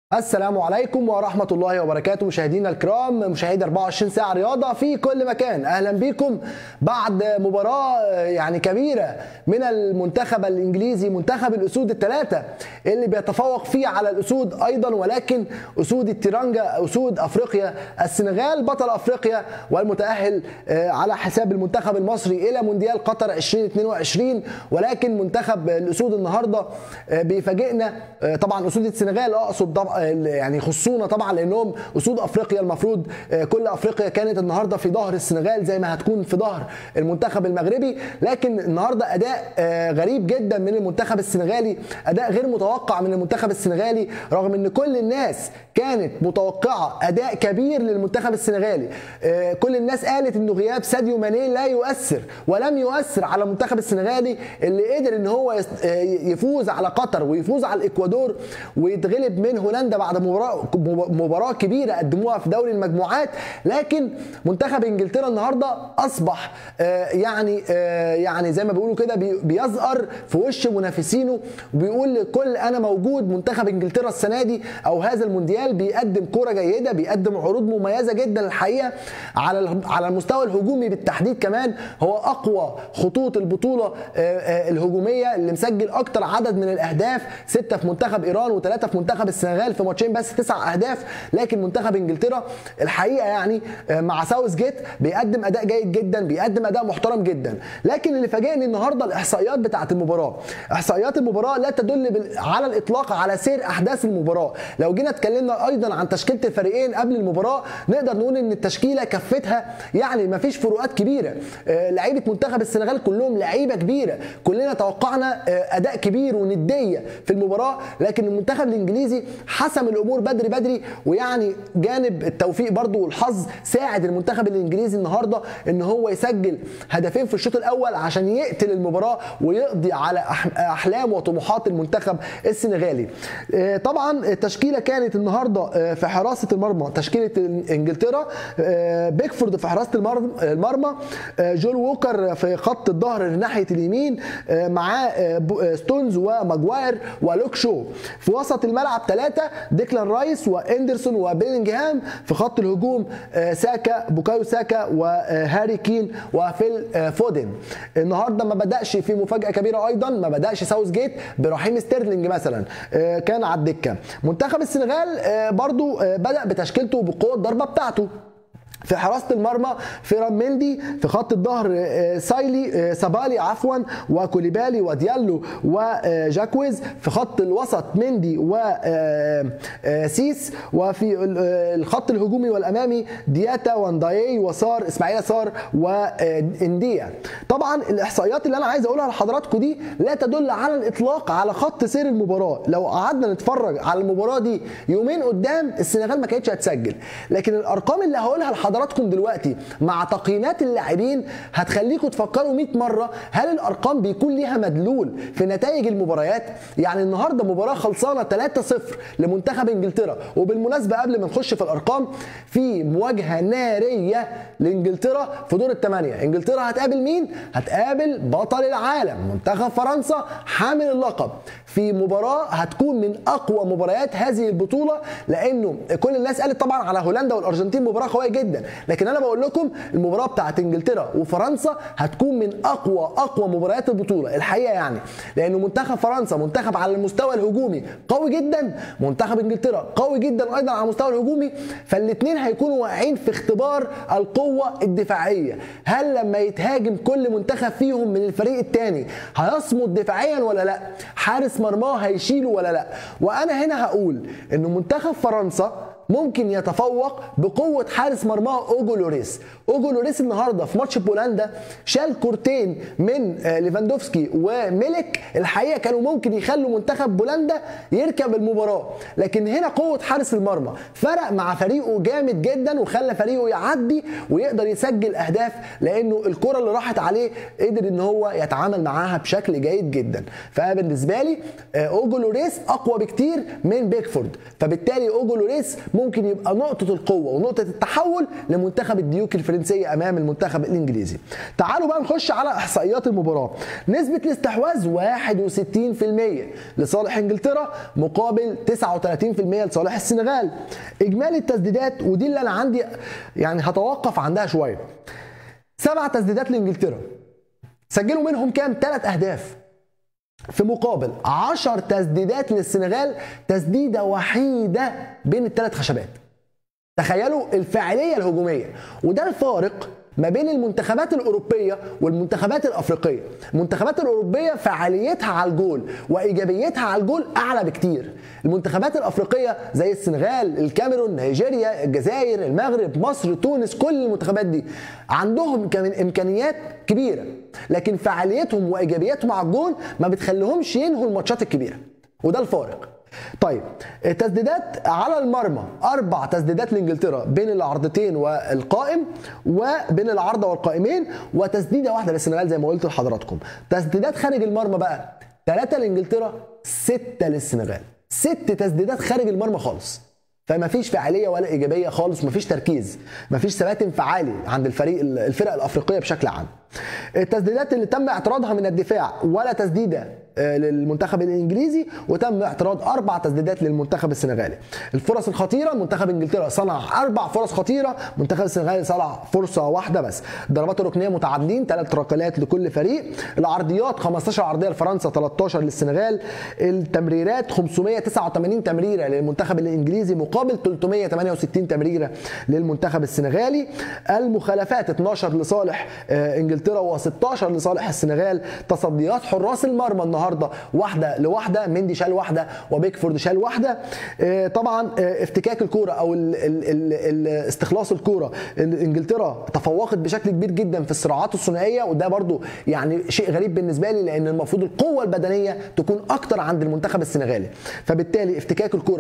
السلام عليكم ورحمة الله وبركاته مشاهدينا الكرام مشاهدي 24 ساعة رياضة في كل مكان أهلا بكم بعد مباراة يعني كبيرة من المنتخب الإنجليزي منتخب الأسود الثلاثة اللي بيتفوق فيه على الأسود أيضا ولكن أسود التيرانجا أسود أفريقيا السنغال بطل أفريقيا والمتأهل على حساب المنتخب المصري إلى مونديال قطر 2022 ولكن منتخب الأسود النهاردة بيفاجئنا طبعا أسود السنغال أقصد طبعا يعني يخصونا طبعا لانهم اسود افريقيا المفروض كل افريقيا كانت النهارده في ظهر السنغال زي ما هتكون في ظهر المنتخب المغربي لكن النهارده اداء غريب جدا من المنتخب السنغالي اداء غير متوقع من المنتخب السنغالي رغم ان كل الناس كانت متوقعه اداء كبير للمنتخب السنغالي كل الناس قالت انه غياب ساديو ماني لا يؤثر ولم يؤثر على المنتخب السنغالي اللي قدر ان هو يفوز على قطر ويفوز على الاكوادور ويتغلب من هولندا بعد مباراه مباراه كبيره قدموها في دوري المجموعات لكن منتخب انجلترا النهارده اصبح يعني يعني زي ما بيقولوا كده بيزقر في وش منافسينه وبيقول لكل انا موجود منتخب انجلترا السنه دي او هذا المونديال بيقدم كوره جيده بيقدم عروض مميزه جدا الحقيقه على على المستوى الهجومي بالتحديد كمان هو اقوى خطوط البطوله الهجوميه اللي مسجل اكتر عدد من الاهداف سته في منتخب ايران وثلاثه في منتخب السنغال في ماتشين بس تسع اهداف لكن منتخب انجلترا الحقيقه يعني مع ساوث جيت بيقدم اداء جيد جدا بيقدم اداء محترم جدا لكن اللي فاجئني النهارده الاحصائيات بتاعه المباراه احصائيات المباراه لا تدل على الاطلاق على سير احداث المباراه لو جينا اتكلمنا ايضا عن تشكيله الفريقين قبل المباراه نقدر نقول ان التشكيله كفتها يعني ما فيش فروقات كبيره لعيبه منتخب السنغال كلهم لعيبه كبيره كلنا توقعنا اداء كبير ونديه في المباراه لكن المنتخب الانجليزي حسم الامور بدري بدري ويعني جانب التوفيق برضو والحظ ساعد المنتخب الانجليزي النهارده ان هو يسجل هدفين في الشوط الاول عشان يقتل المباراه ويقضي على احلام وطموحات المنتخب السنغالي طبعا التشكيله كانت النهارده في حراسه المرمى تشكيله انجلترا بيكفورد في حراسه المرمى جول ووكر في خط الظهر ناحيه اليمين معاه ستونز وماجواير ولوك شو في وسط الملعب ثلاثه ديكلان رايس واندرسون وبيلينجهام في خط الهجوم ساكا بوكايو ساكا وهاري كين وفيل فودن النهارده ما بداش في مفاجاه كبيره ايضا ما بداش ساوث جيت برحيم ستيرلينج مثلا كان على الدكه منتخب السنغال برضو بدا بتشكيلته بقوه الضربه بتاعته في حراسه المرمى فيران مندي في خط الظهر سايلي سابالي عفوا وكوليبالي وديالو وجاكويز في خط الوسط مندي وسيس وفي الخط الهجومي والامامي دياتا وانداي وصار اسماعيل صار وانديا طبعا الاحصائيات اللي انا عايز اقولها لحضراتكم دي لا تدل على الاطلاق على خط سير المباراه لو قعدنا نتفرج على المباراه دي يومين قدام السنغال ما كانتش هتسجل لكن الارقام اللي هقولها لحضراتكم دلوقتي مع تقييمات اللاعبين هتخليكم تفكروا 100 مره هل الارقام بيكون ليها مدلول في نتائج المباريات يعني النهارده مباراه خلصانه 3-0 لمنتخب انجلترا وبالمناسبه قبل ما نخش في الارقام في مواجهه ناريه لانجلترا في دور الثمانيه انجلترا هتقابل مين هتقابل بطل العالم منتخب فرنسا حامل اللقب في مباراه هتكون من اقوى مباريات هذه البطوله لانه كل الناس قالت طبعا على هولندا والارجنتين مباراه قويه جدا لكن انا بقول لكم المباراه بتاعت انجلترا وفرنسا هتكون من اقوى اقوى مباريات البطوله الحقيقه يعني لانه منتخب فرنسا منتخب على المستوى الهجومي قوي جدا منتخب انجلترا قوي جدا ايضا على المستوى الهجومي فالاثنين هيكونوا واقعين في اختبار القوه الدفاعيه هل لما يتهاجم كل منتخب فيهم من الفريق الثاني هيصمد دفاعيا ولا لا حارس مرماه هيشيله ولا لا وانا هنا هقول انه منتخب فرنسا ممكن يتفوق بقوه حارس مرماه اوجو لوريس اوجو لوريس النهارده في ماتش بولندا شال كورتين من ليفاندوفسكي وميلك الحقيقه كانوا ممكن يخلوا منتخب بولندا يركب المباراه لكن هنا قوه حارس المرمى فرق مع فريقه جامد جدا وخلى فريقه يعدي ويقدر يسجل اهداف لانه الكره اللي راحت عليه قدر ان هو يتعامل معاها بشكل جيد جدا فبالنسبه لي اوجو لوريس اقوى بكتير من بيكفورد فبالتالي اوجو لوريس ممكن يبقى نقطه القوه ونقطه التحول لمنتخب الديوك الفرنسيه امام المنتخب الانجليزي تعالوا بقى نخش على احصائيات المباراه نسبه الاستحواذ 61% لصالح انجلترا مقابل 39% لصالح السنغال اجمالي التسديدات ودي اللي انا عندي يعني هتوقف عندها شويه سبع تسديدات لانجلترا سجلوا منهم كام ثلاث اهداف في مقابل 10 تسديدات للسنغال تسديده وحيده بين الثلاث خشبات تخيلوا الفاعليه الهجوميه وده الفارق ما بين المنتخبات الاوروبيه والمنتخبات الافريقيه المنتخبات الاوروبيه فعاليتها على الجول وايجابيتها على الجول اعلى بكتير المنتخبات الافريقيه زي السنغال الكاميرون نيجيريا الجزائر المغرب مصر تونس كل المنتخبات دي عندهم كمان امكانيات كبيره لكن فعاليتهم وايجابياتهم على الجول ما بتخليهمش ينهوا الماتشات الكبيره وده الفارق طيب تسديدات على المرمى اربع تسديدات لانجلترا بين العرضتين والقائم وبين العارضه والقائمين وتسديده واحده للسنغال زي ما قلت لحضراتكم تسديدات خارج المرمى بقى ثلاثه لانجلترا سته للسنغال ست تسديدات خارج المرمى خالص فما فيش فعاليه ولا ايجابيه خالص وما فيش تركيز ما فيش ثبات انفعالي عند الفريق الفرق الافريقيه بشكل عام التسديدات اللي تم اعتراضها من الدفاع ولا تسديده للمنتخب الانجليزي وتم اعتراض اربع تسديدات للمنتخب السنغالي الفرص الخطيره منتخب انجلترا صنع اربع فرص خطيره منتخب السنغالي صنع فرصه واحده بس ضربات الركنيه متعادلين ثلاث ركلات لكل فريق العرضيات 15 عرضيه لفرنسا 13 للسنغال التمريرات 589 تمريره للمنتخب الانجليزي مقابل 368 تمريره للمنتخب السنغالي المخالفات 12 لصالح انجلترا و16 لصالح السنغال تصديات حراس المرمى النهارده النهارده واحده لواحده مندي شال واحده وبيكفورد شال واحده طبعا افتكاك الكوره او ال ال ال استخلاص الكوره انجلترا تفوقت بشكل كبير جدا في الصراعات الثنائيه وده برضو يعني شيء غريب بالنسبه لي لان المفروض القوه البدنيه تكون اكتر عند المنتخب السنغالي فبالتالي افتكاك الكوره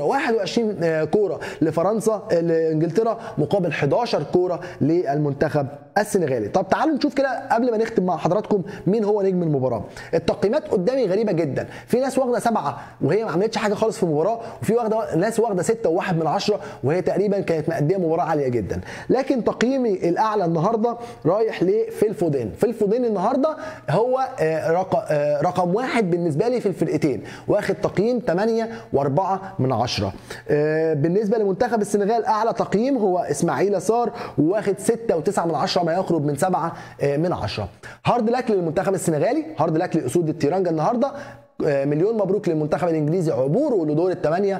21 كوره لفرنسا لانجلترا مقابل 11 كوره للمنتخب السنغالي طب تعالوا نشوف كده قبل ما نختم مع حضراتكم مين هو نجم المباراه التقييمات قدامي غريبه جدا في ناس واخده سبعه وهي ما عملتش حاجه خالص في المباراه وفي واخده ناس واخده سته وواحد من عشره وهي تقريبا كانت مأديه مباراه عاليه جدا لكن تقييمي الاعلى النهارده رايح لفيل فودين فيل فودين النهارده هو رقم رقم واحد بالنسبه لي في الفرقتين واخد تقييم 8 و4 من عشرة بالنسبه لمنتخب السنغال اعلى تقييم هو اسماعيل صار واخد 6 و9 من عشرة ما يقرب من 7 من عشرة هارد لك للمنتخب السنغالي هارد لك لاسود التيرانجا النهارده مليون مبروك للمنتخب الانجليزي عبوره لدور الثمانيه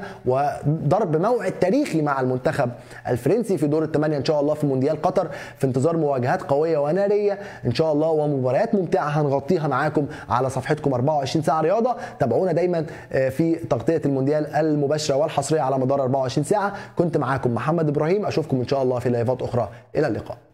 وضرب موعد تاريخي مع المنتخب الفرنسي في دور الثمانيه ان شاء الله في مونديال قطر في انتظار مواجهات قويه وناريه ان شاء الله ومباريات ممتعه هنغطيها معاكم على صفحتكم 24 ساعه رياضه تابعونا دايما في تغطيه المونديال المباشره والحصريه على مدار 24 ساعه كنت معاكم محمد ابراهيم اشوفكم ان شاء الله في لايفات اخرى الى اللقاء